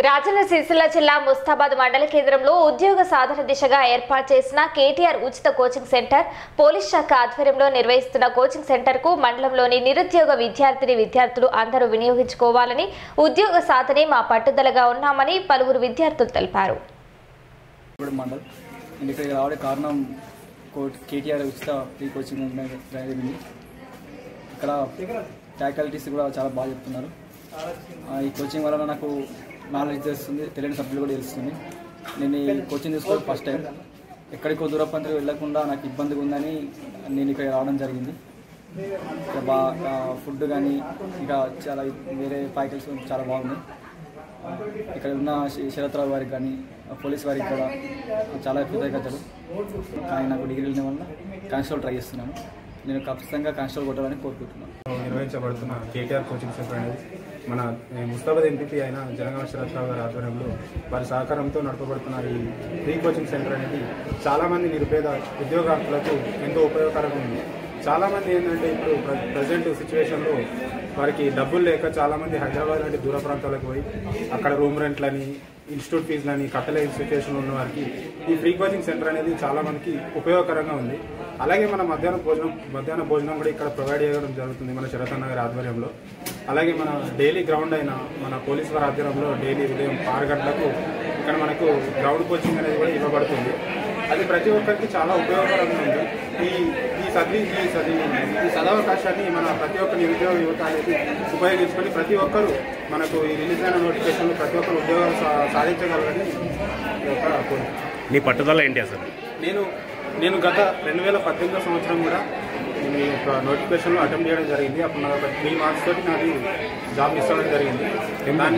రాజన్న సిరిసిల్ల జిల్లా ముస్తాబాద్ మండల కేంద్రంలో ఉద్యోగ సాధన దిశగా ఏర్పాటు చేసిన కేటీఆర్ ఉచిత కోచింగ్ సెంటర్ పోలీస్ శాఖ ఆధ్వర్యంలో నిర్వహిస్తున్న కోచింగ్ సెంటర్ కు మండలంలోని నిరుద్యోగ విద్యార్థిని విద్యార్థులు అందరూ వినియోగించుకోవాలని ఉద్యోగ సాధనే మా పట్టుదలగా ఉన్నామని పలువురు విద్యార్థులు తెలిపారు ఇప్పుడు మండల్ నేను ఇక్కడికి రావడం కారణం కోచ్ కేటీఆర్ ఉచిత ఫ్రీ కోచింగ్ ఉండడం జరిగింది ఇక్కడ ఫ్యాకల్టీస్ కూడా చాలా బాగా చెప్తున్నారు ఆ, ఈ కోచింగ్ వలన నాకు నాలెడ్జ్ తెలుస్తుంది తెలియని సబ్జెక్ట్ కూడా తెలుస్తుంది నేను ఈ కోచింగ్ తీసుకోవడం ఫస్ట్ టైం ఎక్కడికో దూర ప్రాంతాలకు వెళ్ళకుండా నాకు ఇబ్బందిగా ఉందని నేను ఇక్కడ రావడం జరిగింది ఇక్కడ బాగా ఫుడ్ కానీ ఇంకా చాలా వేరే ఫ్యాకల్టీస్ చాలా బాగుంది ఇక్కడ ఉన్న శ- శరత్రావు వారికి కానీ పోలీస్ వారికి కూడా చాలా కృతజ్ఞతలు కానీ నాకు డిగ్రీ వెళ్ళిన వల్ల కానిస్టేబుల్ ట్రై చేస్తున్నాను నేను ఖచ్చితంగా కానిస్టేబుల్ కొట్టాలని కోరుకుంటున్నాను నిర్వహించబడుతున్న కేటీఆర్ కోచింగ్ సెంటర్ అనేది మన ఏ, ముస్తాబాద్ ఎంపీపీ అయిన జనగామ శరత్రావు గారి ఆధ్వర్యంలో వారి సహకారంతో నడపబడుతున్న ఈ ఫ్రీ కోచింగ్ సెంటర్ అనేది చాలామంది నిరుపేద ఉద్యోగార్థులకు ఎంతో ఉపయోగకరంగా ఉంది చాలామంది ఏంటంటే ఇప్పుడు ప్ర- ప్రజెంట్ సిచ్యువేషన్లో వారికి డబ్బులు లేక చాలామంది హైదరాబాద్ లాంటి దూర ప్రాంతాలకు పోయి అక్కడ రూమ్ రెంట్లని ఇన్స్టిట్యూట్ ఫీజులని కట్టలేని సిచ్యువేషన్ ఉన్న వారికి ఈ ఫ్రీ కోచింగ్ సెంటర్ అనేది చాలా మందికి ఉపయోగకరంగా ఉంది అలాగే మన మధ్యాహ్న భోజనం మధ్యాహ్న భోజనం కూడా ఇక్కడ ప్రొవైడ్ చేయడం జరుగుతుంది మన శరతన్న గారి ఆధ్వర్యంలో అలాగే మన డైలీ గ్రౌండ్ అయిన మన పోలీస్ వారి ఆధ్వర్యంలో డైలీ ఉదయం ఆరు గంటలకు ఇక్కడ మనకు గ్రౌండ్ కోచింగ్ అనేది కూడా ఇవ్వబడుతుంది అది ప్రతి ఒక్కరికి చాలా ఉపయోగకరంగా ఉంది ఈ ఈ చదివి ఈ చదివి ఈ సదవకాశాన్ని మన ప్రతి ఒక్క నిరుద్యోగ యువత అనేది ఉపయోగించుకొని ప్రతి ఒక్కరు మనకు ఈ రిలీజ్ అయిన నోటిఫికేషన్లు ప్రతి ఒక్కరు ఉద్యోగాలు సా- సాధించగలరని ఈ యొక్క కోరిక నీ పట్టుదల ఏంటి అసలు నేను నేను గత రెండు వేల పద్దెనిమిదో సంవత్సరం కూడా నేను ఈ యొక్క నోటిఫికేషన్లో అటెంప్ట్ చేయడం జరిగింది అప్పుడు నాకు త్రీ మార్క్స్ తోటి నాది జాబ్ మిస్ అవ్వడం జరిగింది దాన్ని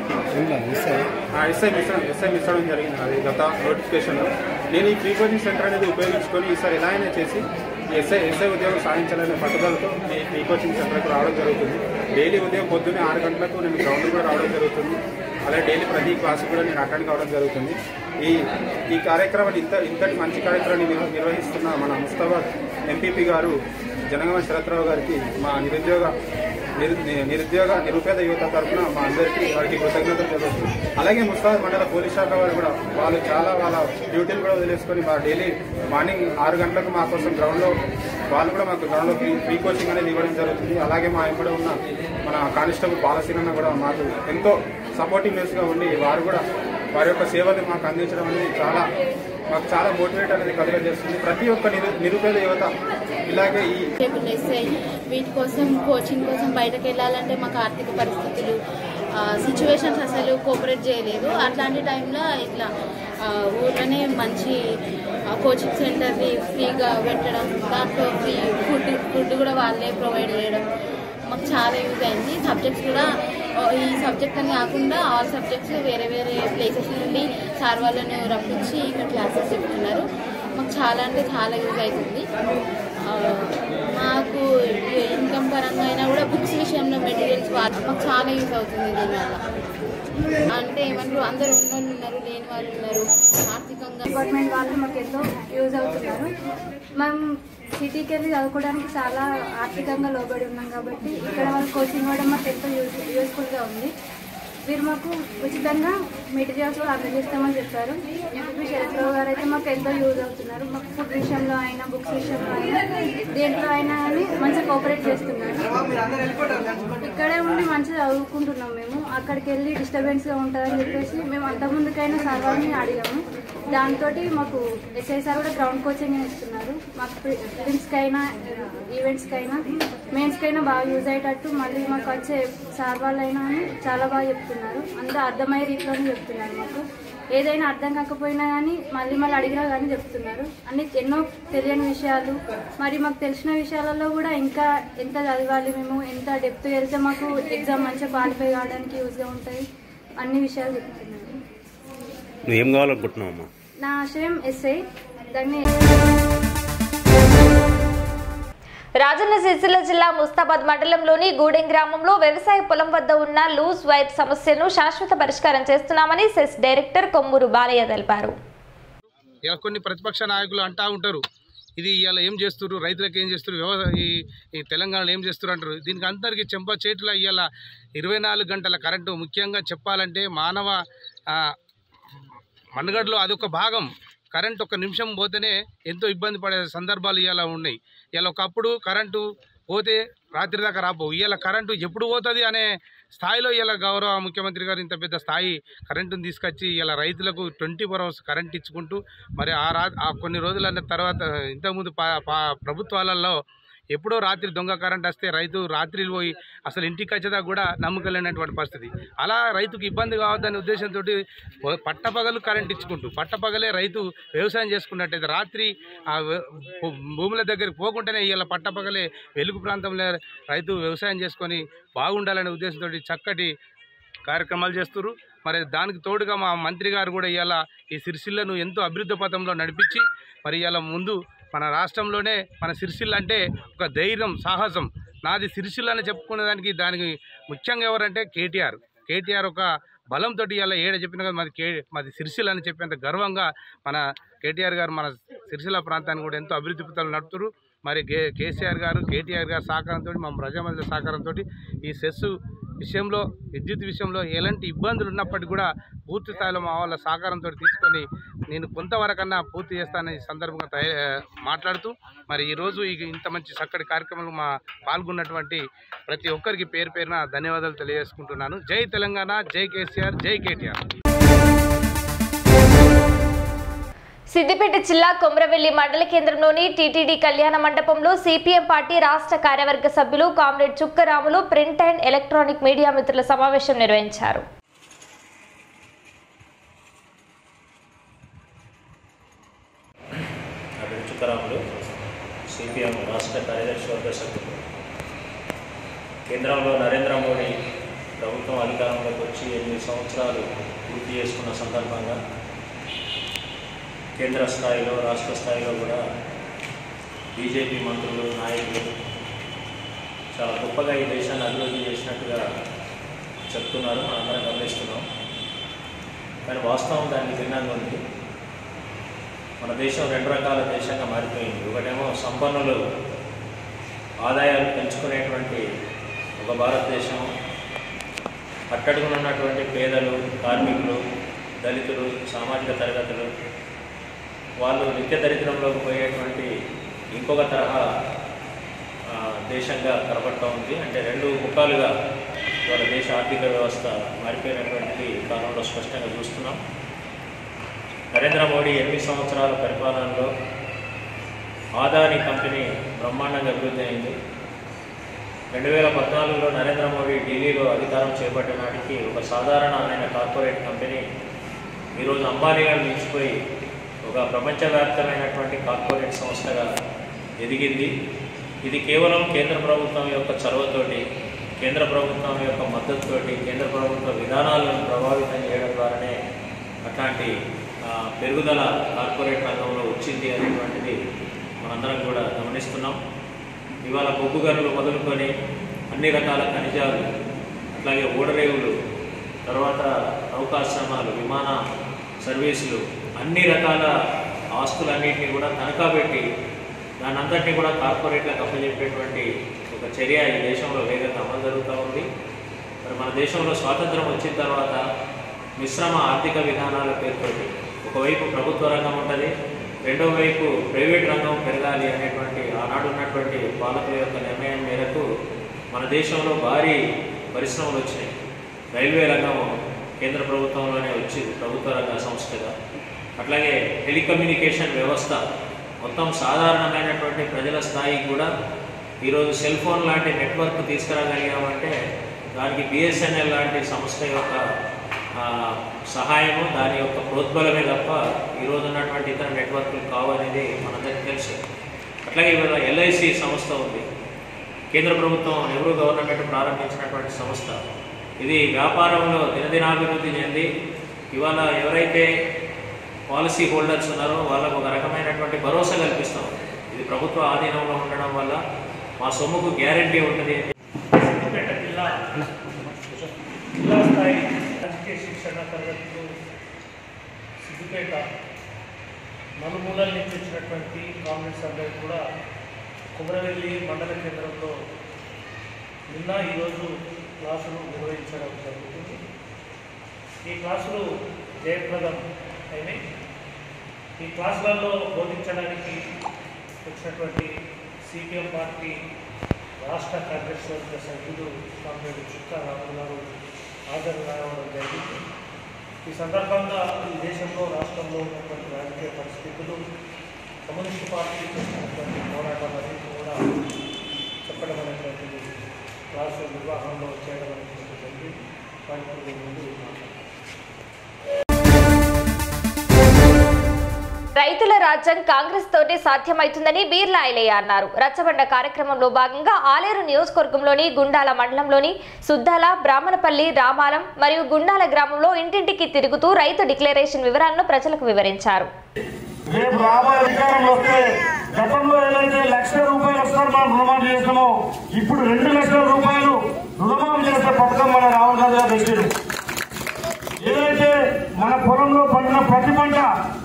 ఎస్ఐ మిస్ అవ్వడం ఎస్ఐ మిస్ అవ్వడం జరిగింది అది గత నోటిఫికేషన్లో నేను ఈ ప్రీ కోచింగ్ సెంటర్ అనేది ఉపయోగించుకొని ఈసారి ఎలా అయినా చేసి ఈ ఎస్ఐ ఎస్ఐ ఉద్యోగం సాధించాలనే పట్టుదలతో నేను ఈ ప్రీ కోచింగ్ సెంటర్కి రావడం జరుగుతుంది డైలీ ఉదయం పొద్దున్నే ఆరు గంటలకు నేను గ్రౌండ్ కూడా రావడం జరుగుతుంది అలాగే డైలీ ప్రతి క్లాస్ కూడా నేను అటెండ్ కావడం జరుగుతుంది ఈ ఈ కార్యక్రమాన్ని ఇంత ఇంతటి మంచి కార్యక్రమాన్ని నిర్వ- నిర్వహిస్తున్న మన ముస్తాబాద్ ఎంపీపీ గారు జనగమ శరత్రావు గారికి మా నిరుద్యోగ నిరు ని- నిరుద్యోగ నిరుపేద యువత తరఫున మా అందరికీ వారికి కృతజ్ఞతలు తెలుస్తుంది అలాగే ముస్తాబాద్ మండల పోలీస్ శాఖ వారు కూడా వాళ్ళు చాలా వాళ్ళ డ్యూటీలు కూడా వదిలేసుకొని మా డైలీ మార్నింగ్ ఆరు గంటలకు మా కోసం గ్రౌండ్లో వాళ్ళు కూడా మాకు గ్రౌండ్లో ఫ్రీ ఫ్రీ కోచింగ్ అనేది ఇవ్వడం జరుగుతుంది అలాగే మా ఇక్కడ ఉన్న మన కానిస్టేబుల్ బాలసీనన్న కూడా మాకు ఎంతో సపోర్టివ్నెస్గా ఉండి వారు కూడా వారి యొక్క సేవలు మాకు అందించడం అనేది చాలా మాకు చాలా మోటివేట్ అనేది కలుగజేస్తుంది ప్రతి ఒక్క నిరు నిరుపేద యువత ఇలాగే ఈ టేబుల్ వేస్తాయి వీటి కోసం కోచింగ్ కోసం బయటకు వెళ్ళాలంటే మాకు ఆర్థిక పరిస్థితులు సిచ్యువేషన్స్ అసలు కోఆపరేట్ చేయలేదు అట్లాంటి టైంలో ఇట్లా ఆ, ఊర్లోనే మంచి ఆ, కోచింగ్ సెంటర్ని ఫ్రీగా పెట్టడం దాంట్లో ఫ్రీ ఫుడ్ ఫుడ్ కూడా వాళ్ళే ప్రొవైడ్ చేయడం మాకు చాలా యూజ్ అయింది సబ్జెక్ట్స్ కూడా ఆ, ఈ సబ్జెక్ట్ అని కాకుండా ఆల్ సబ్జెక్ట్స్ వేరే వేరే ప్లేసెస్ నుండి సార్ వాళ్ళను రప్పించి ఇక్కడ క్లాసెస్ చెప్తున్నారు మాకు చాలా అంటే చాలా యూజ్ అవుతుంది ఆ, మాకు ఇన్కమ్ పరంగా అయినా కూడా బుక్స్ విషయంలో మెటీరియల్స్ మాకు చాలా యూజ్ అవుతుంది దీనివల్ల అంటే ఏమంటారు అందరు ఉన్న వాళ్ళు ఉన్నారు లేని వాళ్ళు ఉన్నారు ఆర్థికంగా డిపార్ట్మెంట్ వాళ్ళు మాకు ఎంతో యూజ్ అవుతున్నారు మనం సిటీకి వెళ్ళి చదువుకోవడానికి చాలా ఆర్థికంగా లోబడి ఉన్నాం కాబట్టి ఇక్కడ వాళ్ళు కోచింగ్ ఇవ్వడం మాకు ఎంతో యూజ్ యూస్ఫుల్గా ఉంది వీరు మాకు ఉచితంగా మెటీరియల్స్ కూడా అందజేస్తామని చెప్పారు ఎంపీ శరత్రావు గారు అయితే మాకు ఎంతో యూజ్ అవుతున్నారు మాకు ఫుడ్ విషయంలో అయినా బుక్స్ విషయంలో అయినా దేంట్లో అయినా కానీ మంచిగా కోఆపరేట్ చేస్తున్నారు ఇక్కడే ఉండి మంచిగా చదువుకుంటున్నాం మేము అక్కడికి వెళ్ళి డిస్టర్బెన్స్గా ఉంటుందని చెప్పేసి మేము అంతకుముందుకైనా సార్ వాళ్ళని అడిగాము దాంతో మాకు ఎస్ఐసార్ కూడా గ్రౌండ్ కోచింగ్ ఇస్తున్నారు మాకు ఫిలిమ్స్కి అయినా ఈవెంట్స్కి అయినా మెయిన్స్కి అయినా బాగా యూజ్ అయ్యేటట్టు మళ్ళీ మాకు వచ్చే సార్ వాళ్ళైనా అని చాలా బాగా చెప్తున్నారు అందరూ అర్థమయ్యే రీతిలోనే చెప్తున్నారు మాకు ఏదైనా అర్థం కాకపోయినా కానీ మళ్ళీ మళ్ళీ అడిగినా కానీ చెప్తున్నారు అన్ని ఎన్నో తెలియని విషయాలు మరి మాకు తెలిసిన విషయాలలో కూడా ఇంకా ఎంత చదవాలి మేము ఎంత డెప్త్ వెళ్తే మాకు ఎగ్జామ్ మంచిగా క్వాలిఫై కావడానికి యూజ్గా ఉంటాయి అన్ని విషయాలు చెప్తున్నారు నువ్వేం కావాలనుకుంటున్నావు అమ్మా నా ఆశయం ఎస్ఐ దాన్ని రాజన్న సిరిసిల్ల జిల్లా ముస్తాబాద్ మండలంలోని గూడెం గ్రామంలో వ్యవసాయ పొలం వద్ద ఉన్న లూజ్ వైర్ సమస్యను శాశ్వత పరిష్కారం చేస్తున్నామని సెస్ డైరెక్టర్ కొమ్మూరు బాలయ్య తెలిపారు ఇలా కొన్ని ప్రతిపక్ష నాయకులు అంటా ఉంటారు ఇది ఇవాళ ఏం చేస్తున్నారు రైతులకు ఏం చేస్తారు వ్యవసాయ ఈ ఈ తెలంగాణలో ఏం చేస్తారు అంటారు దీనికి అందరికీ చెంప చేతుల ఇవాళ ఇరవై నాలుగు గంటల కరెంటు ముఖ్యంగా చెప్పాలంటే మానవ ఆ, మనుగడలో అదొక భాగం కరెంట్ ఒక నిమిషం పోతేనే ఎంతో ఇబ్బంది పడే సందర్భాలు ఇవాళ ఉన్నాయి ఇవాళ ఒకప్పుడు కరెంటు పోతే రాత్రి దాకా రాబోవు ఇవాళ కరెంటు ఎప్పుడు పోతుంది అనే స్థాయిలో ఇలా గౌరవ ముఖ్యమంత్రి గారు ఇంత పెద్ద స్థాయి కరెంటును తీసుకొచ్చి ఇలా రైతులకు ట్వంటీ ఫోర్ అవర్స్ కరెంట్ ఇచ్చుకుంటూ మరి ఆ రా ఆ కొన్ని రోజుల తర్వాత ఇంతకుముందు పా పా- ప్రభుత్వాలలో ఎప్పుడో రాత్రి దొంగ కరెంట్ వస్తే రైతు రాత్రి పోయి అసలు ఇంటికి వచ్చేదాకా కూడా నమ్మకలేనటువంటి పరిస్థితి అలా రైతుకు ఇబ్బంది కావద్దనే ఉద్దేశంతో పట్టపగలు కరెంట్ ఇచ్చుకుంటూ పట్టపగలే రైతు వ్యవసాయం చేసుకున్నట్టయితే రాత్రి ఆ వ్య- భూ- భూముల దగ్గరికి పోకుండానే ఇలా పట్టపగలే వెలుగు ప్రాంతంలో రైతు వ్యవసాయం చేసుకొని బాగుండాలనే ఉద్దేశంతో చక్కటి కార్యక్రమాలు చేస్తున్నారు మరి దానికి తోడుగా మా మంత్రి గారు కూడా ఇవాళ ఈ సిరిసిల్లను ఎంతో అభివృద్ధి పథంలో నడిపించి మరి ఇవాళ ముందు మన రాష్ట్రంలోనే మన సిరిసిల్ల అంటే ఒక ధైర్యం సాహసం నాది సిరిసిల్ల అని చెప్పుకునే దానికి దానికి ముఖ్యంగా ఎవరంటే కేటీఆర్ కేటీఆర్ ఒక బలంతో ఇవాళ ఏడ చెప్పిన కదా మాది కే మాది సిరిసిల్ల అని చెప్పేంత గర్వంగా మన కేటీఆర్ గారు మన సిరిసిల్ల ప్రాంతాన్ని కూడా ఎంతో అభివృద్ధి పథకాలు నడుపుతారు మరి కే కేసీఆర్ గారు కేటీఆర్ గారు సహకారంతో మా ప్రజామంత్రి సహకారంతో ఈ సెస్ విషయంలో విద్యుత్ విషయంలో ఎలాంటి ఇబ్బందులు ఉన్నప్పటికీ కూడా పూర్తి స్థాయిలో మా వాళ్ళ సహకారంతో తీసుకొని నేను కొంతవరకన్నా పూర్తి చేస్తానని ఈ సందర్భంగా తయ- మాట్లాడుతూ మరి ఈరోజు ఈ ఇంత మంచి చక్కటి కార్యక్రమంలో మా పాల్గొన్నటువంటి ప్రతి ఒక్కరికి పేరు పేరున ధన్యవాదాలు తెలియజేసుకుంటున్నాను జై తెలంగాణ జై కేసీఆర్ జై కేటీఆర్ సిద్దిపేట జిల్లా కొమరవెల్లి మండల కేంద్రంలోని టీటీడీ కళ్యాణ మండపంలో సిపిఎం పార్టీ రాష్ట్ర కార్యవర్గ సభ్యులు comrade Chukkaramulu print and electronic media మిత్రుల సమావేశం నిర్వహించారు నా పేరు చుక్కరాములు సిపిఎం రాష్ట్ర కార్యదర్శి వర్గ సభ్యులు కేంద్రంలో నరేంద్ర మోడీ ప్రభుత్వం అధికారంలోకి వచ్చి ఎనిమిది సంవత్సరాలు పూర్తి చేసుకున్న సందర్భంగా కేంద్ర స్థాయిలో రాష్ట్ర స్థాయిలో కూడా బీజేపీ మంత్రులు నాయకులు చాలా గొప్పగా ఈ దేశాన్ని అభివృద్ధి చేసినట్టుగా చెప్తున్నారు మనందరం గమనిస్తున్నాం కానీ వాస్తవం దానికి భిన్నంగా ఉంది మన దేశం రెండు రకాల దేశంగా మారిపోయింది ఒకటేమో సంపన్నులు ఆదాయాలు పెంచుకునేటువంటి ఒక భారతదేశం అట్టడుగున ఉన్నటువంటి పేదలు కార్మికులు దళితులు సామాజిక తరగతులు వాళ్ళు నిత్య దరిద్రంలోకి పోయేటువంటి ఇంకొక తరహా ఆ, దేశంగా కనబడతా ఉంది అంటే రెండు ముఖాలుగా ఇవాళ దేశ ఆర్థిక వ్యవస్థ మారిపోయినటువంటిది ఈ కాలంలో స్పష్టంగా చూస్తున్నాం నరేంద్ర మోడీ ఎనిమిది సంవత్సరాల పరిపాలనలో ఆదాని కంపెనీ బ్రహ్మాండంగా అభివృద్ధి అయింది రెండు వేల పద్నాలుగులో నరేంద్ర మోడీ ఢిల్లీలో అధికారం చేపట్టిన నాటికి ఒక సాధారణమైన కార్పొరేట్ కంపెనీ ఈరోజు అంబానీగా మించిపోయి ఒక ప్రపంచవ్యాప్తమైనటువంటి కార్పొరేట్ సంస్థగా ఎదిగింది ఇది కేవలం కేంద్ర ప్రభుత్వం యొక్క చొరవతోటి కేంద్ర ప్రభుత్వం యొక్క మద్దతుతోటి కేంద్ర ప్రభుత్వ విధానాలను ప్రభావితం చేయడం ద్వారానే అట్లాంటి ఆ, పెరుగుదల కార్పొరేట్ రంగంలో వచ్చింది అనేటువంటిది మనందరం కూడా గమనిస్తున్నాం ఇవాళ బొగ్గు గనులు మొదలుకొని అన్ని రకాల ఖనిజాలు అట్లాగే ఓడరేవులు తర్వాత నౌకాశ్రమాలు విమాన సర్వీసులు అన్ని రకాల ఆస్తులన్నింటినీ కూడా తనఖా పెట్టి దాని అంతటినీ కూడా కార్పొరేట్లకు అప్పచెప్పేటువంటి ఒక చర్య ఈ దేశంలో వేగంగా అమలు జరుగుతూ ఉంది మరి మన దేశంలో స్వాతంత్రం వచ్చిన తర్వాత మిశ్రమ ఆర్థిక విధానాల పేరుతోటి ఒకవైపు ప్రభుత్వ రంగం ఉంటుంది రెండో వైపు ప్రైవేట్ రంగం పెరగాలి అనేటువంటి ఆనాడు ఉన్నటువంటి పాలకుల యొక్క నిర్ణయం మేరకు మన దేశంలో భారీ పరిశ్రమలు వచ్చినాయి రైల్వే రంగం కేంద్ర ప్రభుత్వంలోనే వచ్చింది ప్రభుత్వ రంగ సంస్థగా అట్లాగే టెలికమ్యూనికేషన్ వ్యవస్థ మొత్తం సాధారణమైనటువంటి ప్రజల స్థాయికి కూడా ఈరోజు సెల్ ఫోన్ లాంటి నెట్వర్క్ తీసుకురాగలిగామంటే దానికి బిఎస్ఎన్ఎల్ లాంటి సంస్థ యొక్క ఆ, సహాయము దాని యొక్క ప్రోద్బలమే తప్ప ఈరోజు ఉన్నటువంటి ఇతర నెట్వర్క్లు కావనేది మనందరికీ తెలుసు అట్లాగే ఇవాళ ఎల్ఐసి సంస్థ ఉంది కేంద్ర ప్రభుత్వం నెహ్రూ గవర్నమెంట్ ప్రారంభించినటువంటి సంస్థ ఇది వ్యాపారంలో దినదినాభివృద్ధి చెంది ఇవాళ ఎవరైతే పాలసీ హోల్డర్స్ ఉన్నారో వాళ్ళకు ఒక రకమైనటువంటి భరోసా కల్పిస్తాం ఇది ప్రభుత్వ ఆధీనంలో ఉండడం వల్ల మా సొమ్ముకు గ్యారంటీ ఉంటుంది సిద్దిపేట జిల్లా జిల్లా స్థాయి రాజకీయ శిక్షణ తరగతులు సిద్దిపేట నలుమూలల నుంచి వచ్చినటువంటి కామెంట్స్ అందరికీ కూడా కుమరవెల్లి మండల కేంద్రంలో నిన్న ఈరోజు క్లాసులు నిర్వహించడం జరుగుతుంది ఈ క్లాసులు జయప్రదం అయినాయి ఈ క్లాసులలో బోధించడానికి వచ్చినటువంటి సిపిఎం పార్టీ రాష్ట్ర కార్యదర్శి సభ్యులు కామ్రేడ్ చుక్కా రాములు గారు హాజరు కావడం జరిగింది ఈ సందర్భంగా ఈ దేశంలో రాష్ట్రంలో ఉన్నటువంటి రాజకీయ పరిస్థితులు కమ్యూనిస్టు పార్టీ చేసినటువంటి పోరాటాలన్నింటినీ కూడా చెప్పడం అనేటువంటిది క్లాసు నిర్వహణలో చేయడం అనేటువంటిది జరిగింది వాటి ముందు మాట్లాడతాను రైతుల రాజ్యం కాంగ్రెస్ తోటి సాధ్యమవుతుందని బీర్లా ఐలయ్య అన్నారు రచ్చబండ కార్యక్రమంలో భాగంగా ఆలేరు నియోజకవర్గంలోని గుండాల మండలంలోని సుద్దాల బ్రాహ్మణపల్లి రామాలం మరియు గుండాల గ్రామంలో ఇంటింటికి తిరుగుతూ రైతు డిక్లరేషన్ వివరాలను ప్రజలకు వివరించారు రేపు రాబోయే అధికారంలో వస్తే గతంలో ఏదైతే లక్ష రూపాయలు వస్తారు మనం రుణమాఫీ చేస్తామో ఇప్పుడు రెండు లక్షల రూపాయలు రుణమాఫీ చేసే పథకం మన రాహుల్ గాంధీ గారు తెచ్చారు ఏదైతే మన పొలంలో పండిన ప్రతి పంట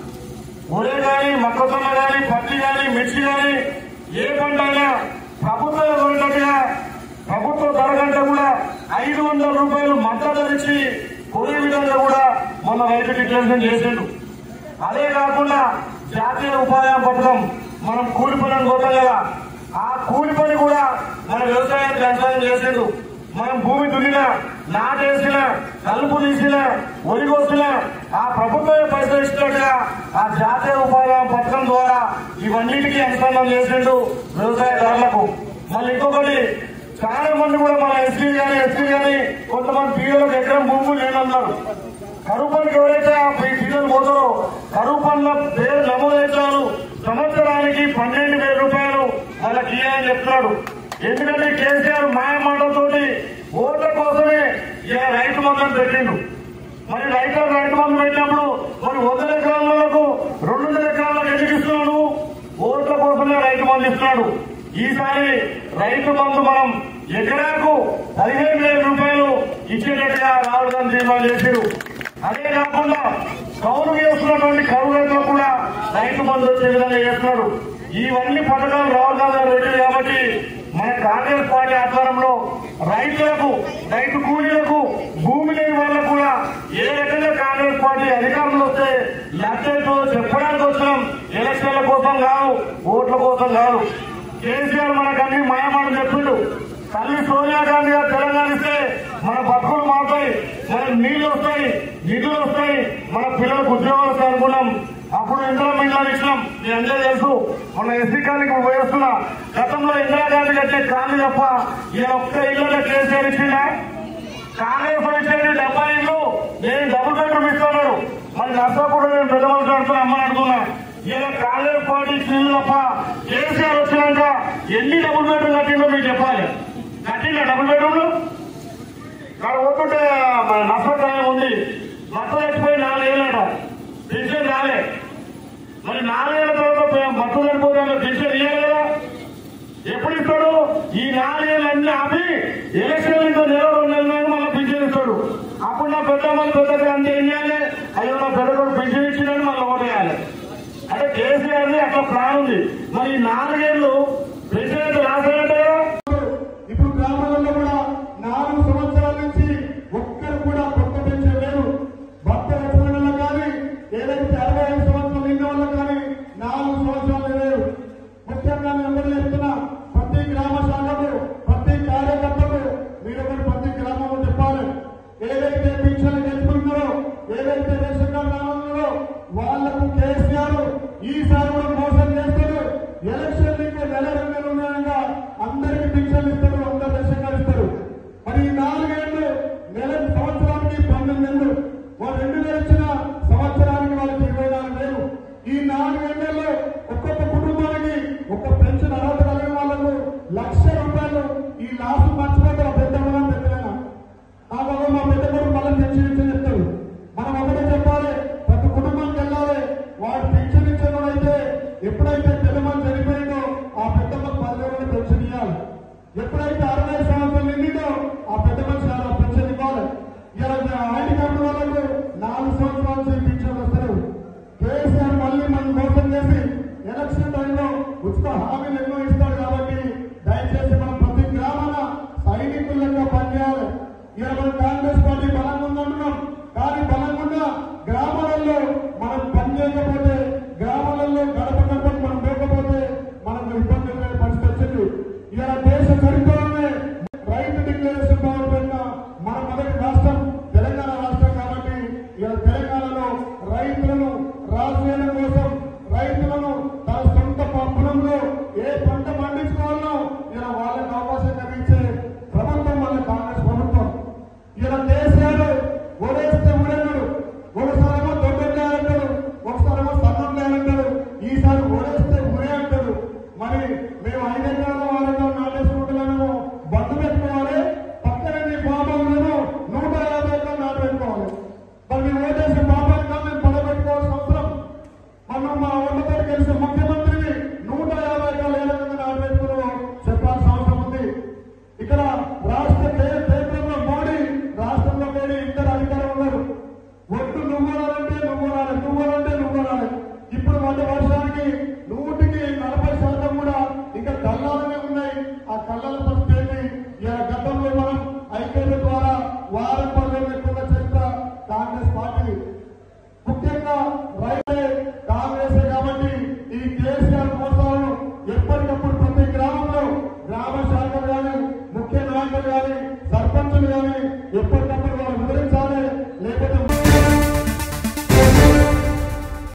ఒరే కానీ మొక్కజొన్న కానీ పత్తి కానీ మిర్చి కానీ ఏ పంట అయినా ప్రభుత్వం కొనేటట్టుగా ప్రభుత్వ ధర కంటే కూడా ఐదు వందల రూపాయలు మద్దతు ధరించి కొనే విధంగా కూడా మన రైతు డిక్లరేషన్ చేసిండు అదే కాకుండా జాతీయ ఉపాధి హామీ పథకం మనం కూలి పని పోతాం కదా ఆ కూలి పని కూడా మన వ్యవసాయానికి అంచనా చేసిండు మనం భూమి దున్నినా నాటేసినా కలుపు తీసినా ఒరి కోసినా ఆ ప్రభుత్వమే పైసలు ఇచ్చినట్టుగా ఆ జాతీయ ఉపాధి హామీ పథకం ద్వారా ఇవన్నిటికీ అనుసంధానం చేసిండు వ్యవసాయదారులకు మళ్ళీ ఇంకొకటి చాలా మంది కూడా మన ఎస్పీ గాని ఎస్పీ గాని కొంతమంది పీడలకు ఎకరం భూములు లేనన్నారు కరువు పనికి ఎవరైతే ఆ పీడలు పోతారో కరువు పనుల పేరు నమోదైతారు సంవత్సరానికి పన్నెండు వేల రూపాయలు వాళ్ళకి ఇయ్యాలని చెప్తున్నాడు ఎందుకంటే కేసీఆర్ మాయ మాటలతోటి ఓట్ల కోసమే ఇలా రైతు మందం పెట్టిండు మరి రైతులకు రైతు మందు పెట్టినప్పుడు మరి వందల ఎకరాలకు రెండు వందల ఎకరాలకు ఎందుకు ఇస్తున్నాడు ఓట్ల కోసమే రైతు మందు ఇస్తున్నాడు ఈసారి రైతు బంధు మనం ఎకరాకు పదిహేను వేల రూపాయలు ఇచ్చేటట్టుగా రాహుల్ గాంధీ తీర్మానం చేశారు అదే కాకుండా కౌలు చేస్తున్నటువంటి కరువు రైతులకు కూడా రైతు బంధు వచ్చే విధంగా చేస్తున్నాడు ఇవన్నీ పథకాలు రాహుల్ గాంధీ గారు పెట్టారు కాబట్టి మన కాంగ్రెస్ పార్టీ ఆధ్వర్యంలో రైతులకు రైతు కూలీలకు భూమి లేని వాళ్ళకు కూడా ఏ రకంగా కాంగ్రెస్ పార్టీ అధికారంలో వస్తే లక్షలతో చెప్పడానికి వచ్చినాం ఎలక్షన్ల కోసం కాదు ఓట్ల కోసం కాదు కేసీఆర్ మనకు అన్ని మాయమాటలు చెప్పిండు తల్లి సోనియా గాంధీ గారు తెలంగాణ ఇస్తే మన బతుకులు మారుతాయి మన నీళ్లు వస్తాయి నిధులు వస్తాయి మన పిల్లలకు ఉద్యోగాలు వస్తాయి అనుకున్నాం అప్పుడు ఇందిరా మిల్లాలు ఇచ్చినాం మీ అందరూ తెలుసు మన ఎస్సీ కాలనీకి పోయేస్తున్నా గతంలో ఇందిరాగాంధీ కట్టే కాలనీ తప్ప ఈయన ఒక్క ఇల్లు కేసీఆర్ ఇచ్చిందా కాంగ్రెస్ వాళ్ళు ఇచ్చేది డెబ్బై ఇల్లు నేను డబుల్ బెడ్రూమ్ ఇస్తున్నాడు మరి నర్సాపూర్ నేను పెద్ద మనుషులు అడుగుతున్నా అమ్మని అడుగుతున్నా ఈయన కాంగ్రెస్ పార్టీ ఇచ్చిన ఇల్లు తప్ప కేసీఆర్ వచ్చినాక ఎన్ని డబుల్ బెడ్రూమ్ కట్టిందో మీకు చెప్పాలి కట్టిందా డబుల్ బెడ్రూమ్లు ఇక్కడ పోతుంటే మన నష్టకాయం ఉంది మత చచ్చిపోయి నాలుగేళ్ళట పెన్షన్ రాలే మరి నాలుగేళ్ల తర్వాత మత చనిపోతే పెన్షన్ ఇయ్యాలి కదా ఎప్పుడు ఇస్తాడు ఈ నాలుగేళ్ళన్నీ ఆపి ఎలక్షన్ ఇంకా నెల రెండు నెలలు మళ్ళీ పింఛన్ ఇస్తాడు అప్పుడు నా పెద్ద మళ్ళీ పెద్ద అంత ఏం చేయాలి అయ్యో నా పెద్ద కూడా పింఛన్ ఇచ్చినని మళ్ళీ ఓటేయాలి అంటే కేసీఆర్ అట్లా ప్లాన్ ఉంది మరి ఈ నాలుగేళ్లు ప్రెసిడెంట్ రాశారంటే కదా ఇప్పుడు గ్రామాలలో కూడా నాలుగు సంవత్సరాల నుంచి ఒక్కరు కూడా కొత్త పెన్షన్ లేరు భర్త లక్ష్మణులకు కానీ ఏదైతే అరవై ఐదు సంవత్సరాలు నిన్న వాళ్ళకి కానీ నాలుగు సంవత్సరాలు లేరు ముఖ్యంగా నేను ఎవరు చెప్తున్నా ప్రతి గ్రామ శాఖకు ప్రతి కార్యకర్తకు మీరు ఒకటి ప్రతి గ్రామంలో చెప్పాలి ఏదైతే పింఛన్లు గెలుపుతున్నారో ఏదైతే రేషన్ కార్డు రావాలన్నారో వాళ్లకు కేసీఆర్ ఈసారి కూడా మోసం చేస్తారు ఎలక్షన్ ఇంకా నెల రెండు నెలలు ఉన్నాయనగా అందరికి పింఛన్లు ఇస్తారు అందరు రేషన్ కార్డు ఇస్తారు మరి ఈ నాలుగేళ్లు నెల సంవత్సరానికి పన్నెండు నెలలు వాళ్ళు రెండు వేలు ఇచ్చిన సంవత్సరానికి వాళ్ళకి ఇరవై నాలుగు వేలు ఈ నాలుగేళ్లలో ఒక్కొక్క కుటుంబానికి ఒక పెన్షన్ అర్హత కలిగిన వాళ్ళకు లక్ష రూపాయలు ఈ లాస్ట్ మర్చిపోతారు పెద్దమ్మ పెద్దలైనా ఆ బాబు మా పెద్ద కొడుకు మళ్ళీ పెన్షన్ ఇచ్చని చెప్తారు మనం ఒకటే చెప్పాలి ప్రతి కుటుంబానికి వెళ్ళాలి వాడు పెన్షన్ ఇచ్చేవాడైతే ఎప్పుడైతే పెద్దమ్మ చనిపోయిందో ఆ పెద్దమ్మకు పదివేల పెన్షన్ ఇవ్వాలి ఎప్పుడైతే అరవై సంవత్సరాలు నిండిందో ఆ పెద్ద మనిషి ఆ పెన్షన్ ఇవ్వాలి ఇలా ఐడి కార్డు వాళ్ళకు నాలుగు సంవత్సరాల నుంచి పెన్షన్ వస్తారు కేసీఆర్ మళ్ళీ మనం మోసం ఎలక్షన్ టైంలో ఉచిత హామీలు ఎన్నో ఇస్తాడు కాబట్టి దయచేసి